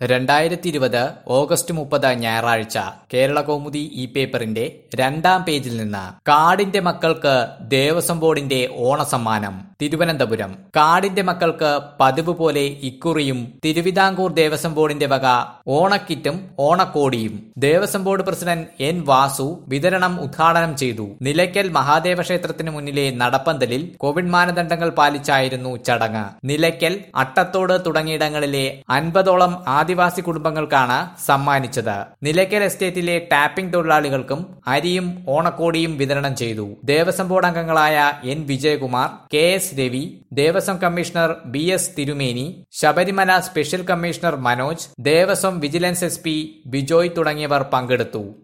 രണ്ടായിരത്തി ഇരുപത് ഓഗസ്റ്റ് മുപ്പത് ഞായറാഴ്ച കേരള കൗമുദി ഈ പേപ്പറിന്റെ രണ്ടാം പേജിൽ നിന്ന് കാടിന്റെ മക്കൾക്ക് ദേവസ്വം ബോർഡിന്റെ ഓണസമ്മാനം തിരുവനന്തപുരം കാടിന്റെ മക്കൾക്ക് പതിവ് പോലെ ഇക്കുറിയും തിരുവിതാംകൂർ ദേവസ്വം ബോർഡിന്റെ വക ഓണക്കിറ്റും ഓണക്കോടിയും Devaswom board president N Vasu വിതരണം ഉദ്ഘാടനം ചെയ്തു നിലയ്ക്കൽ മഹാദേവ ക്ഷേത്രത്തിന് മുന്നിലെ നടപ്പന്തലിൽ കോവിഡ് മാനദണ്ഡങ്ങൾ പാലിച്ചായിരുന്നു ചടങ്ങ് നിലയ്ക്കൽ അട്ടത്തോട് തുടങ്ങിയിടങ്ങളിലെ അൻപതോളം ആദിവാസി കുടുംബങ്ങൾക്കാണ് സമ്മാനിച്ചത് നിലയ്ക്കൽ എസ്റ്റേറ്റിലെ ടാപ്പിംഗ് തൊഴിലാളികൾക്കും അരിയും ഓണക്കോടിയും വിതരണം ചെയ്തു ദേവസ്വം ബോർഡ് അംഗങ്ങളായ N Vijayakumar K S Ravi Devaswom commissioner B S Thirumeni Sabarimala special commissioner Manoj Devaswom vigilance S P Bijoy തുടങ്ങിയവർ പങ്കെടുത്തു